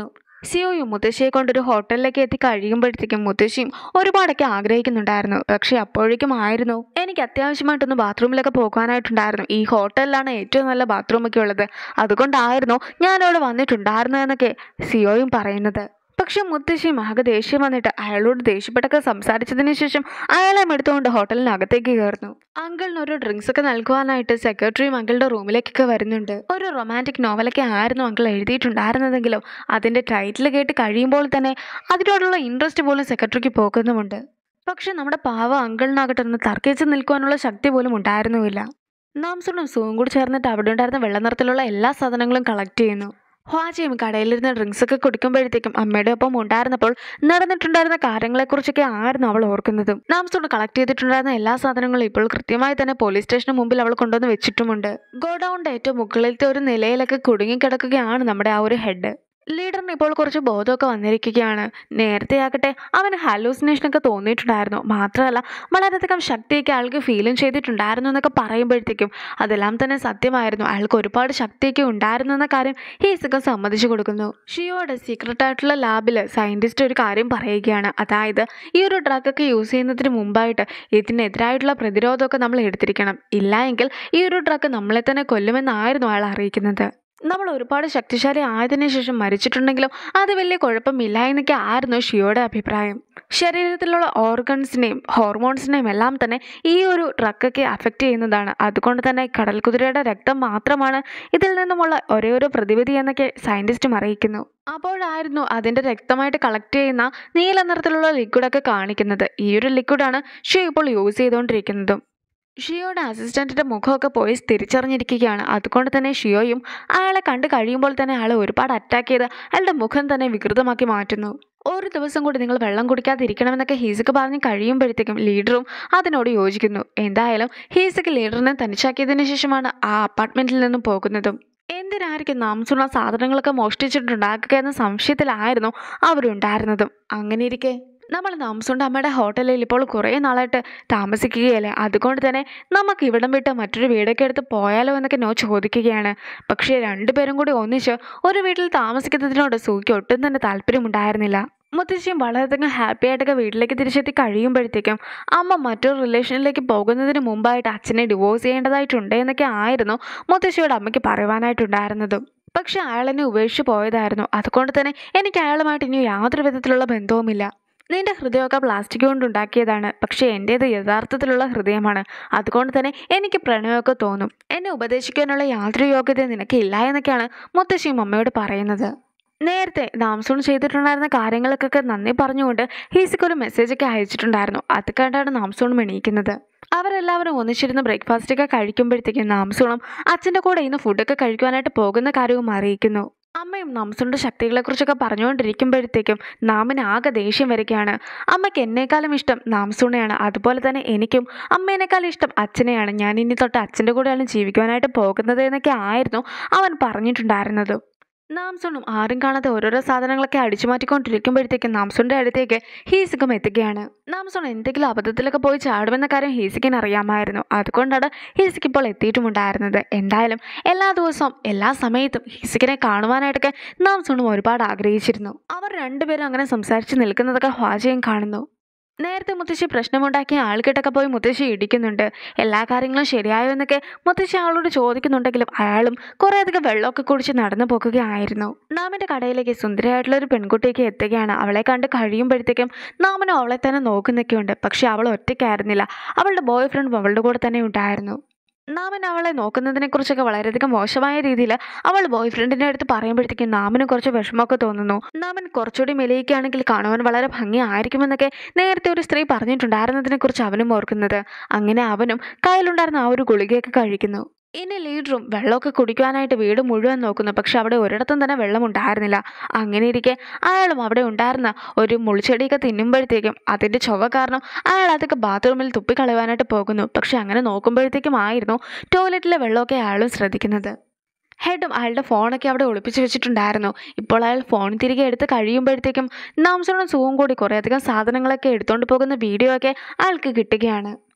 സിയോയും മുത്തശ്ശിയെ കൊണ്ടൊരു ഹോട്ടലിലേക്ക് എത്തി കഴിയുമ്പോഴത്തേക്കും മുത്തശ്ശിയും ഒരുപാടൊക്കെ ആഗ്രഹിക്കുന്നുണ്ടായിരുന്നു പക്ഷെ അപ്പോഴേക്കും ആയിരുന്നു എനിക്ക് അത്യാവശ്യമായിട്ടൊന്ന് ബാത്റൂമിലൊക്കെ പോകാനായിട്ടുണ്ടായിരുന്നു ഈ ഹോട്ടലിലാണ് ഏറ്റവും നല്ല ബാത്റൂമൊക്കെ ഉള്ളത് അതുകൊണ്ടായിരുന്നു ഞാനവിടെ വന്നിട്ടുണ്ടായിരുന്നു എന്നൊക്കെ സിയോയും പറയുന്നത് പക്ഷെ മുത്തശ്ശി ആകെ ദേഷ്യം വന്നിട്ട് അയാളോട് ദേഷ്യപ്പെട്ടൊക്കെ സംസാരിച്ചതിന് ശേഷം അയാളെ എടുത്തുകൊണ്ട് ഹോട്ടലിനകത്തേക്ക് കയറുന്നു അങ്കിളിന് ഒരു ഡ്രിങ്ക്സ് ഒക്കെ നൽകുവാനായിട്ട് സെക്രട്ടറിയും അങ്കിളുടെ റൂമിലേക്കൊക്കെ വരുന്നുണ്ട് ഒരു റൊമാൻറ്റിക് നോവലൊക്കെ ആയിരുന്നു അങ്കിൾ എഴുതിയിട്ടുണ്ടായിരുന്നതെങ്കിലും അതിന്റെ ടൈറ്റിൽ കേട്ട് കഴിയുമ്പോൾ തന്നെ അതിനോടുള്ള ഇൻട്രസ്റ്റ് പോലും സെക്രട്ടറിക്ക് പോകുന്നുമുണ്ട് പക്ഷെ നമ്മുടെ പാവ അങ്കിളിനാകട്ടെ ഒന്ന് തർക്കിച്ച് നിൽക്കുവാനുള്ള ശക്തി പോലും ഉണ്ടായിരുന്നുമില്ല നാംസുണും സൂവും കൂടി ചേർന്നിട്ട് അവിടെ ഉണ്ടായിരുന്ന വെള്ള നിറത്തിലുള്ള എല്ലാ സാധനങ്ങളും കളക്ട് ചെയ്യുന്നു ഹ്വാജയും കടയിലിരുന്ന് ഡ്രിങ്ക്സ് ഒക്കെ കുടിക്കുമ്പോഴത്തേക്കും അമ്മയുടെ ഒപ്പം ഉണ്ടായിരുന്നപ്പോൾ നടന്നിട്ടുണ്ടായിരുന്ന കാര്യങ്ങളെക്കുറിച്ചൊക്കെ ആയിരുന്നു അവൾ ഓർക്കുന്നത് നാംസോട് കളക്ട് ചെയ്തിട്ടുണ്ടായിരുന്ന എല്ലാ സാധനങ്ങളും ഇപ്പോൾ കൃത്യമായി തന്നെ പോലീസ് സ്റ്റേഷന് മുമ്പിൽ അവൾ കൊണ്ടുവന്ന് വെച്ചിട്ടുമുണ്ട് ഗോഡൌണിന്റെ ഏറ്റവും മുകളിലത്തെ ഒരു നിലയിലൊക്കെ കുടുങ്ങിക്കിടക്കുകയാണ് നമ്മുടെ ആ ഒരു ഹെഡ് ലീഡറിന് ഇപ്പോൾ കുറച്ച് ബോധമൊക്കെ വന്നിരിക്കുകയാണ് നേരത്തെ ആകട്ടെ അവന് ഹാലൂസിനേഷനൊക്കെ തോന്നിയിട്ടുണ്ടായിരുന്നു മാത്രമല്ല വളരെയധികം ശക്തിയൊക്കെ അയാൾക്ക് ഫീലും ചെയ്തിട്ടുണ്ടായിരുന്നു എന്നൊക്കെ പറയുമ്പോഴത്തേക്കും അതെല്ലാം തന്നെ സത്യമായിരുന്നു അയാൾക്ക് ഒരുപാട് ശക്തിയൊക്കെ ഉണ്ടായിരുന്നു എന്ന കാര്യം ഹീസൊക്കെ സമ്മതിച്ചു കൊടുക്കുന്നു ഷിയോയുടെ സീക്രട്ട് ആയിട്ടുള്ള ലാബിൽ സയന്റിസ്റ്റ് ഒരു കാര്യം പറയുകയാണ് അതായത് ഈ ഒരു ഡ്രഗൊക്കെ യൂസ് ചെയ്യുന്നതിന് മുമ്പായിട്ട് ഇതിനെതിരായിട്ടുള്ള പ്രതിരോധമൊക്കെ നമ്മൾ എടുത്തിരിക്കണം ഇല്ല എങ്കിൽ ഈ ഒരു ഡ്രഗ് നമ്മളെ തന്നെ കൊല്ലുമെന്നായിരുന്നു അയാൾ അറിയിക്കുന്നത് നമ്മൾ ഒരുപാട് ശക്തിശാലി ആയതിനു ശേഷം മരിച്ചിട്ടുണ്ടെങ്കിലും അത് വലിയ കുഴപ്പമില്ല എന്നൊക്കെ ആയിരുന്നു ഷിയോയുടെ അഭിപ്രായം ശരീരത്തിലുള്ള ഓർഗൻസിനെയും ഹോർമോൺസിനെയും എല്ലാം തന്നെ ഈ ഒരു ഡ്രഗൊക്കെ അഫക്റ്റ് ചെയ്യുന്നതാണ് അതുകൊണ്ട് തന്നെ കടൽ കുതിരയുടെ രക്തം മാത്രമാണ് ഇതിൽ നിന്നുമുള്ള ഒരേ ഒരു പ്രതിവിധി എന്നൊക്കെ സയന്റിസ്റ്റും അറിയിക്കുന്നു അപ്പോഴായിരുന്നു അതിൻ്റെ രക്തമായിട്ട് കളക്ട് ചെയ്യുന്ന നീല നിറത്തിലുള്ള ലിക്വിഡൊക്കെ കാണിക്കുന്നത് ഈ ഒരു ലിക്വിഡാണ് ഷിയോ ഇപ്പോൾ യൂസ് ചെയ്തുകൊണ്ടിരിക്കുന്നതും ഷിയോയുടെ അസിസ്റ്റന്റിന്റെ മുഖമൊക്കെ പോയി തിരിച്ചറിഞ്ഞിരിക്കുകയാണ് അതുകൊണ്ട് തന്നെ ഷിയോയും അയാളെ കണ്ടു കഴിയുമ്പോൾ തന്നെ അയാളെ ഒരുപാട് അറ്റാക്ക് ചെയ്ത് അയാളുടെ മുഖം തന്നെ വികൃതമാക്കി മാറ്റുന്നു ഒരു ദിവസം കൂടി നിങ്ങൾ വെള്ളം കുടിക്കാതിരിക്കണമെന്നൊക്കെ ഹീസക്ക് പറഞ്ഞ് കഴിയുമ്പോഴത്തേക്കും ലീഡറും അതിനോട് യോജിക്കുന്നു എന്തായാലും ഹീസക്ക് ലീഡറിനെ തനിച്ചാക്കിയതിനു ശേഷമാണ് ആ അപ്പാർട്ട്മെന്റിൽ നിന്നും പോകുന്നതും എന്തിനായിരിക്കും നാംസുള്ള സാധനങ്ങളൊക്കെ മോഷ്ടിച്ചിട്ടുണ്ടാക്കുക എന്ന സംശയത്തിലായിരുന്നു അവരുണ്ടായിരുന്നതും അങ്ങനെ ഇരിക്കെ നമ്മൾ നാംസുണ്ട് അമ്മയുടെ ഹോട്ടലിൽ ഇപ്പോൾ കുറേ നാളായിട്ട് താമസിക്കുകയല്ലേ അതുകൊണ്ട് തന്നെ നമുക്ക് ഇവിടം വിട്ട് മറ്റൊരു വീടൊക്കെ എടുത്ത് പോയാലോ എന്നൊക്കെ നോ ചോദിക്കുകയാണ് പക്ഷേ രണ്ടുപേരും കൂടി ഒന്നിച്ച് ഒരു വീട്ടിൽ താമസിക്കുന്നതിനോട് സൂക്ക് ഒട്ടും തന്നെ താല്പര്യമുണ്ടായിരുന്നില്ല മുത്തശ്ശിയും വളരെയധികം ഹാപ്പി ആയിട്ടൊക്കെ വീട്ടിലേക്ക് തിരിച്ചെത്തി കഴിയുമ്പോഴത്തേക്കും അമ്മ മറ്റൊരു റിലേഷനിലേക്ക് പോകുന്നതിന് മുമ്പായിട്ട് അച്ഛനെ ഡിവോഴ്സ് ചെയ്യേണ്ടതായിട്ടുണ്ട് എന്നൊക്കെ ആയിരുന്നു മുത്തശ്ശിയോട് അമ്മയ്ക്ക് പറയുവാനായിട്ടുണ്ടായിരുന്നതും പക്ഷെ അയാൾ എന്നെ ഉപേക്ഷിച്ച് പോയതായിരുന്നു അതുകൊണ്ട് തന്നെ എനിക്ക് അയാളുമായിട്ട് ഇനി യാതൊരു വിധത്തിലുള്ള ബന്ധവുമില്ല നിന്റെ ഹൃദയമൊക്കെ പ്ലാസ്റ്റിക് കൊണ്ട് ഉണ്ടാക്കിയതാണ് പക്ഷേ എൻ്റേത് യഥാർത്ഥത്തിലുള്ള ഹൃദയമാണ് അതുകൊണ്ട് തന്നെ എനിക്ക് പ്രണയമൊക്കെ തോന്നും എന്നെ ഉപദേശിക്കാനുള്ള യാതൊരു യോഗ്യതയും നിനക്കില്ല എന്നൊക്കെയാണ് മുത്തശ്ശിയും അമ്മയോട് പറയുന്നത് നേരത്തെ നാംസൂൺ ചെയ്തിട്ടുണ്ടായിരുന്ന കാര്യങ്ങൾക്കൊക്കെ നന്ദി പറഞ്ഞുകൊണ്ട് ഹീസിക്ക് ഒരു മെസ്സേജൊക്കെ അയച്ചിട്ടുണ്ടായിരുന്നു അത് കണ്ടാണ് നാംസൂണും എണീക്കുന്നത് അവരെല്ലാവരും ഒന്നിച്ചിരുന്ന് ബ്രേക്ക്ഫാസ്റ്റ് ഒക്കെ കഴിക്കുമ്പോഴത്തേക്കും നാംസൂണും അച്ഛൻ്റെ കൂടെ ഇന്ന് ഫുഡൊക്കെ കഴിക്കുവാനായിട്ട് പോകുന്ന കാര്യവും അറിയിക്കുന്നു അമ്മയും നാംസുണ്ട് ശക്തികളെക്കുറിച്ചൊക്കെ പറഞ്ഞുകൊണ്ടിരിക്കുമ്പോഴത്തേക്കും നാമിന് ആകെ ദേഷ്യം വരികയാണ് അമ്മയ്ക്ക് എന്നേക്കാളും ഇഷ്ടം നാംസുണയാണ് അതുപോലെ തന്നെ എനിക്കും അമ്മേനേക്കാളും ഇഷ്ടം അച്ഛനെയാണ് ഞാൻ ഇനി തൊട്ട് അച്ഛൻ്റെ കൂടെയാണ് ജീവിക്കുവാനായിട്ട് പോകുന്നത് എന്നൊക്കെ ആയിരുന്നു അവൻ പറഞ്ഞിട്ടുണ്ടായിരുന്നത് നാംസുണും ആരും കാണാതെ ഓരോരോ സാധനങ്ങളൊക്കെ അടിച്ചു മാറ്റിക്കൊണ്ടിരിക്കുമ്പോഴത്തേക്കും നാംസുണിന്റെ അടുത്തേക്ക് ഹീസിക്കും എത്തുകയാണ് നാംസുൺ എന്തെങ്കിലും അബദ്ധത്തിലൊക്കെ പോയി ചാടുമെന്ന കാര്യം ഹീസിക്കിന് അറിയാമായിരുന്നു അതുകൊണ്ടാണ് ഹീസിക്ക് ഇപ്പോൾ എത്തിയിട്ടുമുണ്ടായിരുന്നത് എന്തായാലും എല്ലാ ദിവസവും എല്ലാ സമയത്തും ഹീസിക്കിനെ കാണുവാനായിട്ടൊക്കെ നാംസുണും ഒരുപാട് ആഗ്രഹിച്ചിരുന്നു അവർ രണ്ടുപേരും അങ്ങനെ സംസാരിച്ച് നിൽക്കുന്നതൊക്കെ ഹ്വാജയും കാണുന്നു നേരത്തെ മുത്തശ്ശി പ്രശ്നമുണ്ടാക്കിയ ആൾക്കിട്ടൊക്കെ പോയി മുത്തശ്ശി ഇടിക്കുന്നുണ്ട് എല്ലാ കാര്യങ്ങളും ശരിയായോ എന്നൊക്കെ മുത്തശ്ശി ആളോട് ചോദിക്കുന്നുണ്ടെങ്കിലും അയാളും കുറേ അധികം വെള്ളമൊക്കെ കുടിച്ച് നടന്നു പോകുകയായിരുന്നു നാമിന്റെ കടയിലേക്ക് സുന്ദരിയായിട്ടുള്ള ഒരു പെൺകുട്ടിയൊക്കെ എത്തുകയാണ് അവളെ കണ്ട് കഴിയുമ്പോഴത്തേക്കും നാമനും അവളെ തന്നെ നോക്കുന്നൊക്കെയുണ്ട് പക്ഷെ അവൾ ഒറ്റയ്ക്കായിരുന്നില്ല അവളുടെ ബോയ് ഫ്രണ്ട് അവളുടെ കൂടെ തന്നെ ഉണ്ടായിരുന്നു നാമൻ അവളെ നോക്കുന്നതിനെ കുറിച്ചൊക്കെ വളരെയധികം മോശമായ രീതിയിൽ അവൾ ബോയ് ഫ്രണ്ടിന്റെ അടുത്ത് പറയുമ്പോഴത്തേക്കും നാമന് കുറച്ച് വിഷമമൊക്കെ തോന്നുന്നു നാമൻ കുറച്ചുകൂടി മെലിയിക്കുകയാണെങ്കിൽ കാണുവാൻ വളരെ ഭംഗിയായിരിക്കുമെന്നൊക്കെ നേരത്തെ ഒരു സ്ത്രീ പറഞ്ഞിട്ടുണ്ടായിരുന്നതിനെ കുറിച്ച് അവനും ഓർക്കുന്നത് അങ്ങനെ അവനും കയ്യിലുണ്ടായിരുന്ന ആ ഒരു ഗുളികയൊക്കെ കഴിക്കുന്നു ഇനി ലീഡറും വെള്ളമൊക്കെ കുടിക്കുവാനായിട്ട് വീട് മുഴുവൻ നോക്കുന്നു പക്ഷെ അവിടെ ഒരിടത്തും തന്നെ വെള്ളം ഉണ്ടായിരുന്നില്ല അങ്ങനെ ഇരിക്കെ അയാളും അവിടെ ഉണ്ടായിരുന്ന ഒരു മുൾച്ചെടിയൊക്കെ തിന്നുമ്പോഴത്തേക്കും അതിൻ്റെ ചൊവ കാരണം അയാൾ അതൊക്കെ ബാത്റൂമിൽ തുപ്പിക്കളയുവാനായിട്ട് പോകുന്നു പക്ഷെ അങ്ങനെ നോക്കുമ്പോഴത്തേക്കും ആയിരുന്നു ടോയ്ലറ്റിലെ വെള്ളമൊക്കെ അയാളും ശ്രദ്ധിക്കുന്നത് ഹെഡും അയാളുടെ ഫോണൊക്കെ അവിടെ ഒളിപ്പിച്ച് വെച്ചിട്ടുണ്ടായിരുന്നു ഇപ്പോൾ അയാൾ ഫോൺ തിരികെ എടുത്ത് കഴിയുമ്പോഴത്തേക്കും നാംസണും സൂവും കൂടി കുറേയധികം സാധനങ്ങളൊക്കെ എടുത്തുകൊണ്ട് പോകുന്ന വീഡിയോ ഒക്കെ അയാൾക്ക് കിട്ടുകയാണ്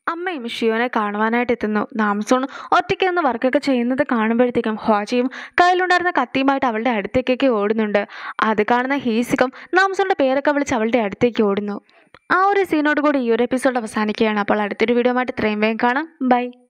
അമ്മയും ഷിയോനെ കാണുവാനായിട്ട് എത്തുന്നു നാംസോൺ ഒറ്റയ്ക്ക് നിന്ന് വർക്കൊക്കെ ചെയ്യുന്നത് കാണുമ്പോഴത്തേക്കും ഹോജയും കയ്യിലുണ്ടായിരുന്ന കത്തിയുമായിട്ട് അവളുടെ അടുത്തേക്കൊക്കെ ഓടുന്നുണ്ട് അത് കാണുന്ന ഹീസികം നാംസോണിന്റെ പേരൊക്കെ വിളിച്ച് അവളുടെ അടുത്തേക്ക് ഓടുന്നു ആ ഒരു സീനോട് കൂടി ഈ ഒരു എപ്പിസോഡ് അവസാനിക്കുകയാണ് അപ്പോൾ അടുത്തൊരു വീഡിയോ ആയിട്ട് ഇത്രയും വേഗം കാണാം ബൈ